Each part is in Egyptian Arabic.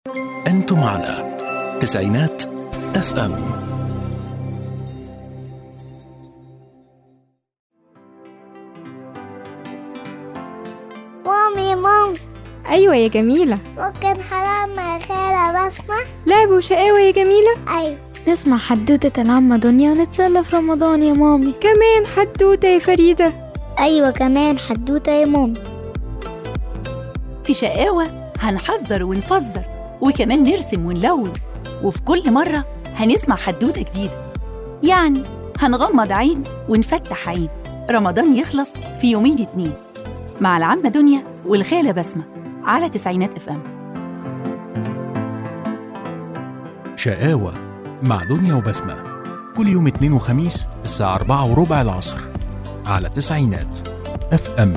أنتم على تسعينات اف ام مامي مام أيوة يا جميلة ممكن حرام مع خالة بسمة لعب وشقاوة يا جميلة أيوة نسمع حدوتة العمة دنيا ونتسلى في رمضان يا مامي كمان حدوتة يا فريدة أيوة كمان حدوتة يا مامي في شقاوة هنحذر ونفزر وكمان نرسم ونلون وفي كل مرة هنسمع حدوتة جديدة يعني هنغمض عين ونفتح عين رمضان يخلص في يومين اتنين مع العمة دنيا والخالة بسمة على تسعينات اف ام شقاوة مع دنيا وبسمة كل يوم اثنين وخميس الساعة أربعة وربع العصر على تسعينات اف ام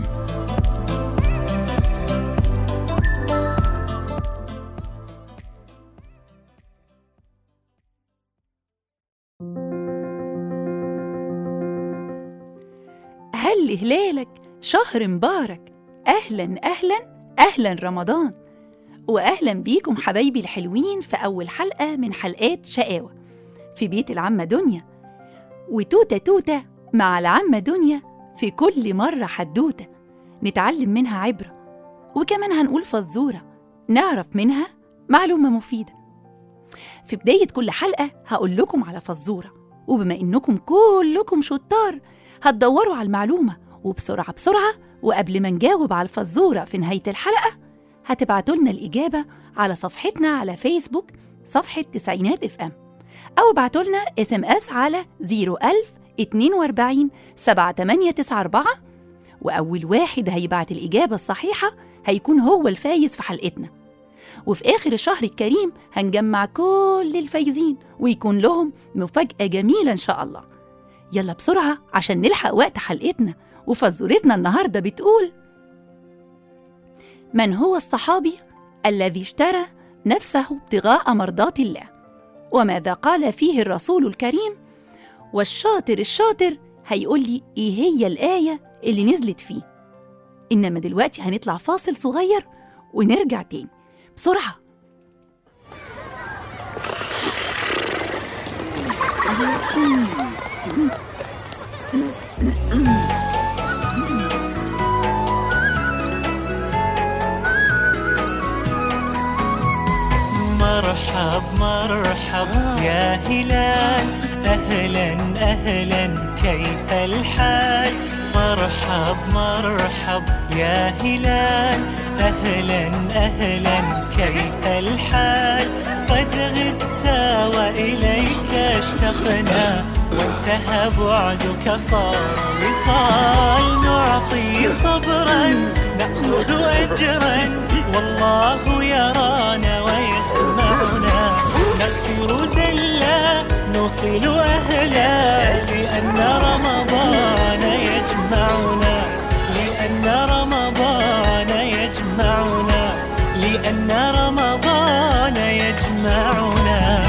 هل هلالك شهر مبارك أهلا أهلا أهلا رمضان وأهلا بيكم حبايبي الحلوين في أول حلقة من حلقات شقاوة في بيت العمة دنيا وتوتة توتة مع العمة دنيا في كل مرة حدوتة نتعلم منها عبرة وكمان هنقول فزورة نعرف منها معلومة مفيدة في بداية كل حلقة هقول لكم على فزورة وبما إنكم كلكم شطار هتدوروا على المعلومة وبسرعة بسرعة وقبل ما نجاوب على الفزورة في نهاية الحلقة هتبعتوا لنا الإجابة على صفحتنا على فيسبوك صفحة تسعينات اف ام أو ابعتوا لنا اس ام اس على 01000 42 7894 وأول واحد هيبعت الإجابة الصحيحة هيكون هو الفايز في حلقتنا وفي آخر الشهر الكريم هنجمع كل الفايزين ويكون لهم مفاجأة جميلة إن شاء الله يلا بسرعة عشان نلحق وقت حلقتنا وفزورتنا النهاردة بتقول من هو الصحابي الذي اشترى نفسه ابتغاء مرضات الله وماذا قال فيه الرسول الكريم والشاطر الشاطر هيقول لي ايه هي الآية اللي نزلت فيه إنما دلوقتي هنطلع فاصل صغير ونرجع تاني بسرعة مرحب مرحب يا هلال أهلا أهلا كيف الحال مرحب مرحب يا هلال أهلا أهلا كيف الحال قد غبت وإليك اشتقنا وانتهى بعدك صار وصال نعطي صبرا نأخذ أجرا والله يرانا ويسمعنا نغفر زلا نوصل أهلا لأن رمضان يجمعنا لأن رمضان يجمعنا لأن رمضان يجمعنا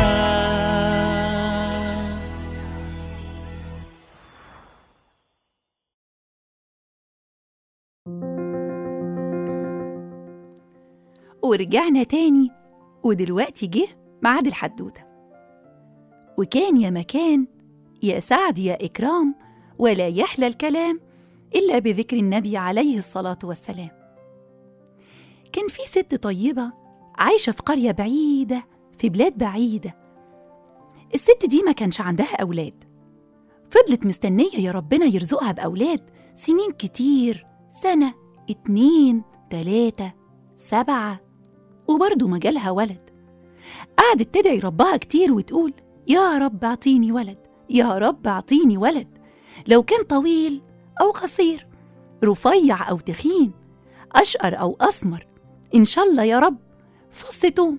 ورجعنا تاني ودلوقتي جه ميعاد الحدوتة وكان يا مكان يا سعد يا إكرام ولا يحلى الكلام إلا بذكر النبي عليه الصلاة والسلام كان في ست طيبة عايشة في قرية بعيدة في بلاد بعيدة الست دي ما كانش عندها أولاد فضلت مستنية يا ربنا يرزقها بأولاد سنين كتير سنة اتنين تلاتة سبعة وبرضه ما جالها ولد قعدت تدعي ربها كتير وتقول يا رب اعطيني ولد يا رب اعطيني ولد لو كان طويل أو قصير رفيع أو تخين أشقر أو أسمر إن شاء الله يا رب فص توم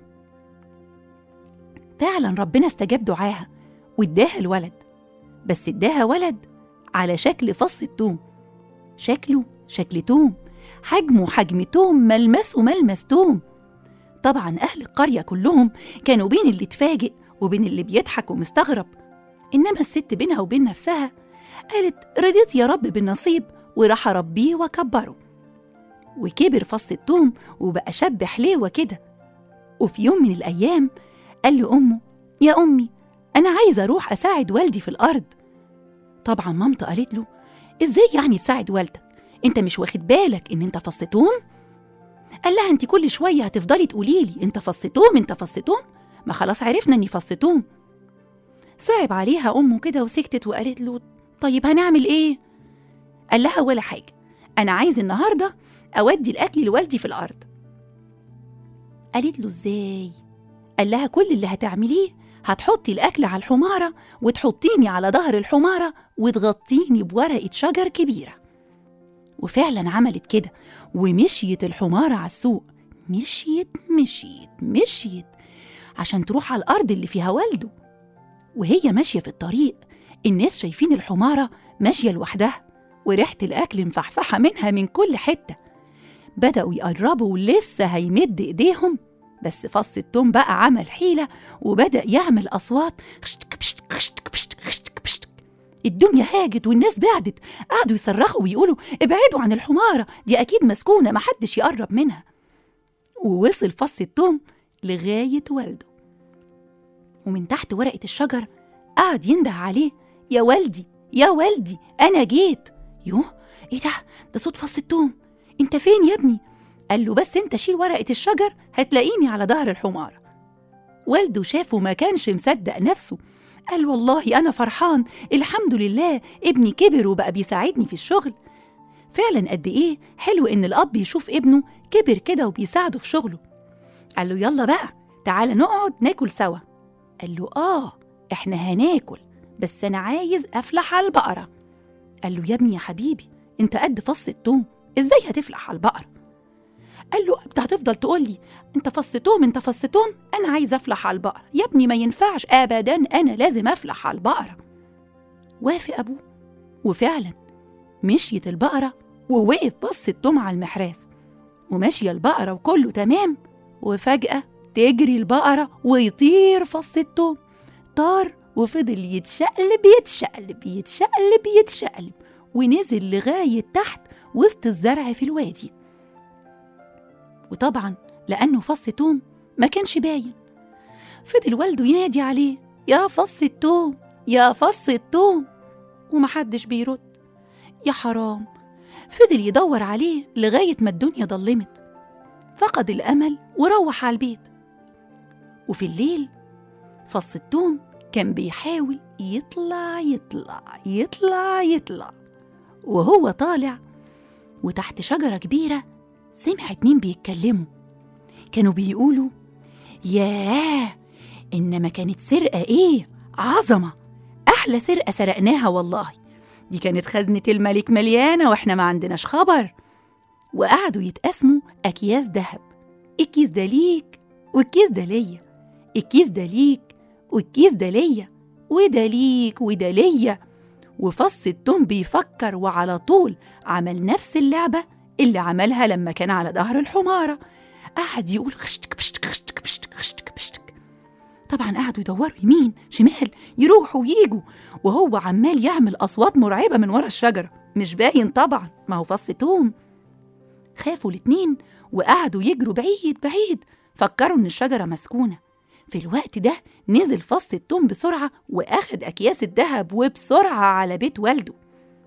فعلا ربنا استجاب دعاها واداها الولد بس اداها ولد على شكل فص التوم شكله شكل توم حجمه حجم توم ملمسه ملمس توم طبعا أهل القرية كلهم كانوا بين اللي اتفاجئ وبين اللي بيضحك ومستغرب إنما الست بينها وبين نفسها قالت رضيت يا رب بالنصيب وراح أربيه وأكبره وكبر فص التوم وبقى شاب حليوة كده وفي يوم من الأيام قال لأمه يا أمي أنا عايزة أروح أساعد والدي في الأرض طبعا مامته قالت له إزاي يعني تساعد والدك أنت مش واخد بالك إن أنت فص توم قال لها أنت كل شوية هتفضلي تقولي لي أنت فص توم أنت فص توم ما خلاص عرفنا إني فص توم صعب عليها أمه كده وسكتت وقالت له طيب هنعمل إيه؟ قال لها ولا حاجة أنا عايز النهاردة أودي الأكل لوالدي في الأرض قالت له إزاي؟ قال لها كل اللي هتعمليه هتحطي الأكل على الحمارة وتحطيني على ظهر الحمارة وتغطيني بورقة شجر كبيرة وفعلا عملت كده ومشيت الحمارة على السوق مشيت مشيت مشيت عشان تروح على الأرض اللي فيها والده وهي ماشية في الطريق الناس شايفين الحمارة ماشية لوحدها وريحة الأكل مفحفحة منها من كل حتة بدأوا يقربوا ولسه هيمد إيديهم بس فص التوم بقى عمل حيلة وبدأ يعمل أصوات خشتك بشتك خشتك بشتك خشتك بشتك الدنيا هاجت والناس بعدت قعدوا يصرخوا ويقولوا ابعدوا عن الحمارة دي أكيد مسكونة محدش يقرب منها ووصل فص التوم لغاية والده ومن تحت ورقة الشجر قعد ينده عليه يا والدي يا والدي أنا جيت يوه إيه ده ده صوت فص التوم أنت فين يا ابني قال له بس أنت شيل ورقة الشجر هتلاقيني على ظهر الحمار والده شافه ما كانش مصدق نفسه قال والله أنا فرحان الحمد لله ابني كبر وبقى بيساعدني في الشغل فعلا قد إيه حلو إن الأب يشوف ابنه كبر كده وبيساعده في شغله قال له يلا بقى تعالى نقعد ناكل سوا قال له آه إحنا هناكل بس أنا عايز أفلح على البقرة قال له يا ابني يا حبيبي أنت قد فص التوم إزاي هتفلح على البقرة قال له انت هتفضل تقول لي انت فص توم انت فص توم انا عايز افلح على البقره يا ابني ما ينفعش ابدا انا لازم افلح على البقره وافق ابوه وفعلا مشيت البقره ووقف بص التوم على المحراث وماشيه البقره وكله تمام وفجاه تجري البقره ويطير فص التوم طار وفضل يتشقلب يتشقلب يتشقلب يتشقلب ونزل لغايه تحت وسط الزرع في الوادي وطبعا لأنه فص توم ما كانش باين فضل والده ينادي عليه يا فص التوم يا فص التوم ومحدش بيرد يا حرام فضل يدور عليه لغاية ما الدنيا ضلمت فقد الأمل وروح على البيت وفي الليل فص التوم كان بيحاول يطلع يطلع يطلع يطلع وهو طالع وتحت شجرة كبيرة سمع اتنين بيتكلموا كانوا بيقولوا ياه إنما كانت سرقة إيه عظمة أحلى سرقة سرقناها والله دي كانت خزنة الملك مليانة وإحنا ما عندناش خبر وقعدوا يتقسموا أكياس دهب الكيس ده ليك والكيس ده ليا الكيس ده ليك والكيس ده ليا وده ليك وده ليا وفص التوم بيفكر وعلى طول عمل نفس اللعبة اللي عملها لما كان على ظهر الحمارة قعد يقول خشتك بشتك خشتك بشتك خشتك بشتك طبعا قعدوا يدوروا يمين شمال يروحوا ويجوا وهو عمال يعمل أصوات مرعبة من ورا الشجرة مش باين طبعا ما هو فص توم خافوا الاتنين وقعدوا يجروا بعيد بعيد فكروا إن الشجرة مسكونة في الوقت ده نزل فص التوم بسرعة وأخد أكياس الذهب وبسرعة على بيت والده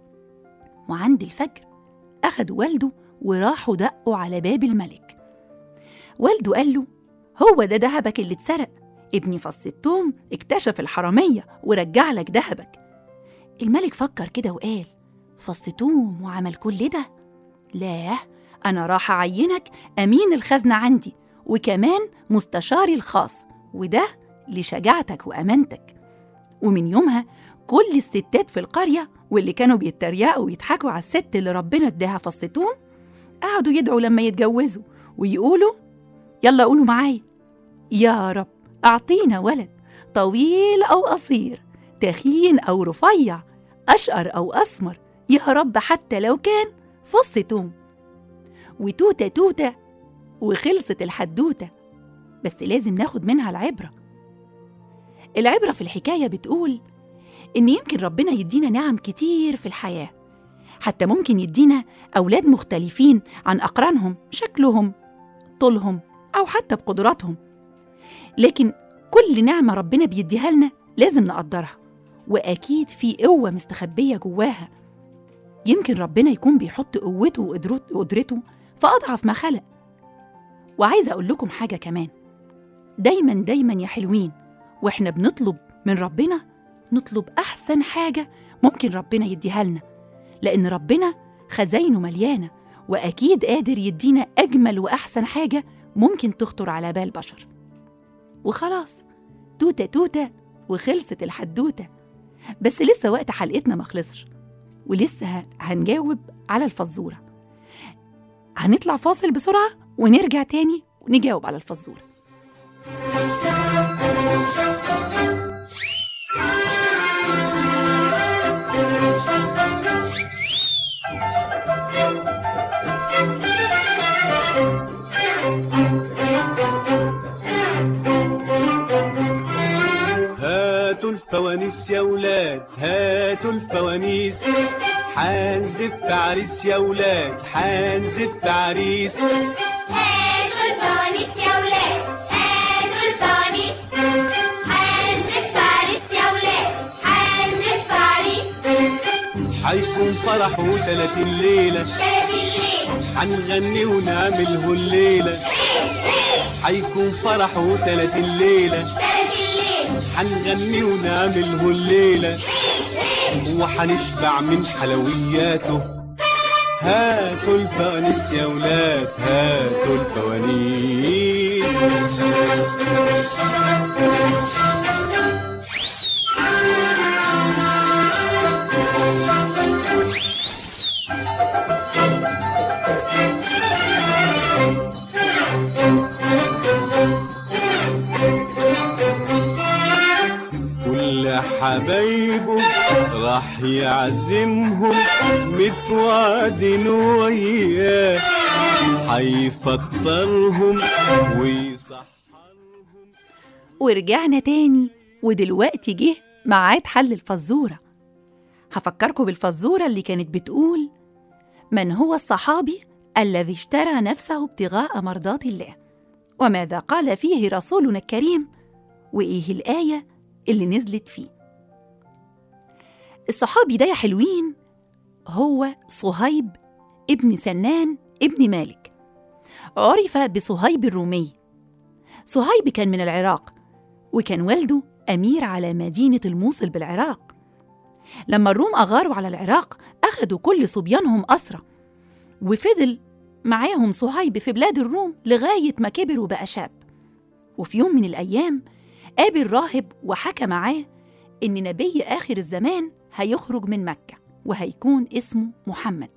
وعند الفجر أخدوا والده وراحوا دقوا على باب الملك والده قال له هو ده دهبك اللي اتسرق ابني فص التوم اكتشف الحرامية ورجع لك دهبك الملك فكر كده وقال فص توم وعمل كل ده لا أنا راح أعينك أمين الخزنة عندي وكمان مستشاري الخاص وده لشجاعتك وأمانتك ومن يومها كل الستات في القرية واللي كانوا بيتريقوا ويضحكوا على الست اللي ربنا اداها فص توم قعدوا يدعوا لما يتجوزوا ويقولوا يلا قولوا معايا يا رب أعطينا ولد طويل أو قصير تخين أو رفيع أشقر أو أسمر يا رب حتى لو كان فص توم وتوتة توتة وخلصت الحدوتة بس لازم ناخد منها العبرة العبرة في الحكاية بتقول إن يمكن ربنا يدينا نعم كتير في الحياة حتى ممكن يدينا أولاد مختلفين عن أقرانهم شكلهم طولهم أو حتى بقدراتهم لكن كل نعمة ربنا بيديها لنا لازم نقدرها وأكيد في قوة مستخبية جواها يمكن ربنا يكون بيحط قوته وقدرت- وقدرته في أضعف ما خلق وعايزة أقول لكم حاجة كمان دايما دايما يا حلوين وإحنا بنطلب من ربنا نطلب أحسن حاجة ممكن ربنا يديها لنا لأن ربنا خزاينه مليانة وأكيد قادر يدينا أجمل وأحسن حاجة ممكن تخطر على بال بشر وخلاص توتة توتة وخلصت الحدوتة بس لسه وقت حلقتنا ما خلصش ولسه ه- هنجاوب على الفزورة هنطلع فاصل بسرعة ونرجع تاني ونجاوب على الفزورة هاتوا الفوانيس يا ولاد هاتوا الفوانيس حنزف عريس يا ولاد حنزف عريس هاتوا الفوانيس يا ولاد هاتوا الفوانيس هنزف عريس يا ولاد هنزف عريس حيكون فرح وتلاتين ليلة تلات الليل حنغني ونعمله الليلة حيكون فرح وتلاتين ليلة تلات الليل حنغني ونعمله الليلة وحنشبع من حلوياته هاتوا الفوانيس يا ولاد هاتوا الفوانيس كل حبايبه راح يعزمهم متوعدين وياه حيفطرهم ويصحرهم ورجعنا تاني ودلوقتي جه ميعاد حل الفزورة هفكركم بالفزورة اللي كانت بتقول من هو الصحابي الذي اشترى نفسه ابتغاء مرضات الله وماذا قال فيه رسولنا الكريم وإيه الآية اللي نزلت فيه الصحابي ده يا حلوين هو صهيب ابن سنان ابن مالك عرف بصهيب الرومي صهيب كان من العراق وكان والده أمير على مدينة الموصل بالعراق لما الروم أغاروا على العراق أخدوا كل صبيانهم أسرى وفضل معاهم صهيب في بلاد الروم لغاية ما كبر وبقى شاب وفي يوم من الأيام قابل راهب وحكى معاه إن نبي آخر الزمان هيخرج من مكة وهيكون اسمه محمد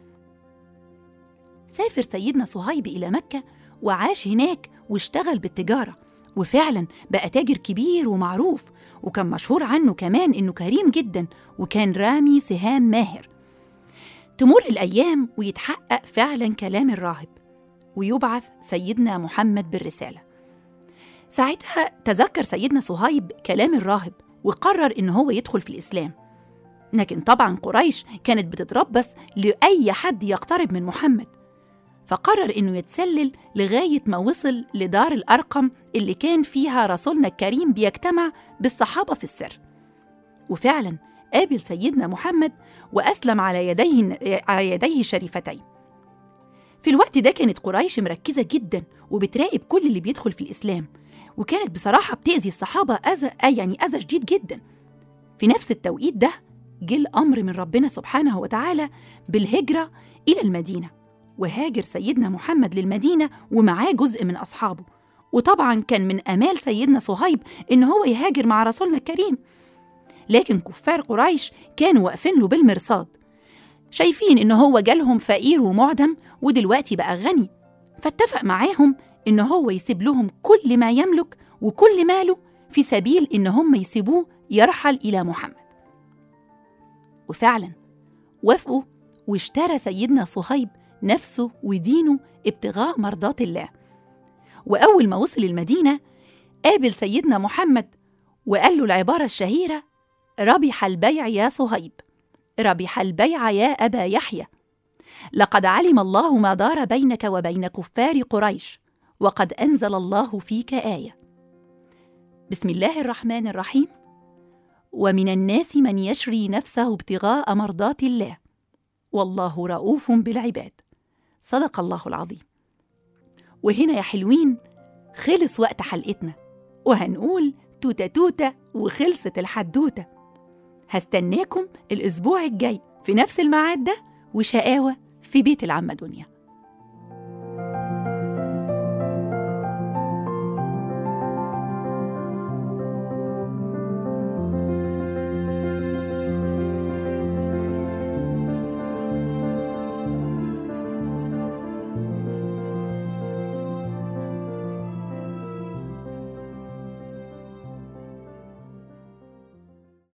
سافر سيدنا صهيب إلى مكة وعاش هناك واشتغل بالتجارة وفعلا بقى تاجر كبير ومعروف وكان مشهور عنه كمان إنه كريم جدا وكان رامي سهام ماهر تمر الأيام ويتحقق فعلا كلام الراهب ويبعث سيدنا محمد بالرسالة ساعتها تذكر سيدنا صهيب كلام الراهب وقرر إن هو يدخل في الإسلام لكن طبعا قريش كانت بتتربص لأي حد يقترب من محمد فقرر إنه يتسلل لغاية ما وصل لدار الأرقم اللي كان فيها رسولنا الكريم بيجتمع بالصحابة في السر وفعلا قابل سيدنا محمد وأسلم على يديه على يديه الشريفتين في الوقت ده كانت قريش مركزة جدا وبتراقب كل اللي بيدخل في الإسلام وكانت بصراحة بتأذي الصحابة أذى آه يعني أذى شديد جدا في نفس التوقيت ده جه الأمر من ربنا سبحانه وتعالى بالهجرة إلى المدينة وهاجر سيدنا محمد للمدينة ومعاه جزء من أصحابه وطبعا كان من آمال سيدنا صهيب إن هو يهاجر مع رسولنا الكريم لكن كفار قريش كانوا واقفين له بالمرصاد شايفين إن هو جالهم فقير ومعدم ودلوقتي بقى غني فاتفق معاهم إن هو يسيب لهم كل ما يملك وكل ماله في سبيل إن هم يسيبوه يرحل إلى محمد وفعلا وافقوا واشترى سيدنا صهيب نفسه ودينه ابتغاء مرضات الله وأول ما وصل المدينة قابل سيدنا محمد وقال له العبارة الشهيرة ربح البيع يا صهيب ربح البيع يا أبا يحيى لقد علم الله ما دار بينك وبين كفار قريش وقد أنزل الله فيك آية بسم الله الرحمن الرحيم ومن الناس من يشري نفسه ابتغاء مرضات الله والله رؤوف بالعباد صدق الله العظيم وهنا يا حلوين خلص وقت حلقتنا وهنقول توتة توتة وخلصت الحدوتة هستناكم الأسبوع الجاي في نفس الميعاد ده وشقاوة في بيت العمة دنيا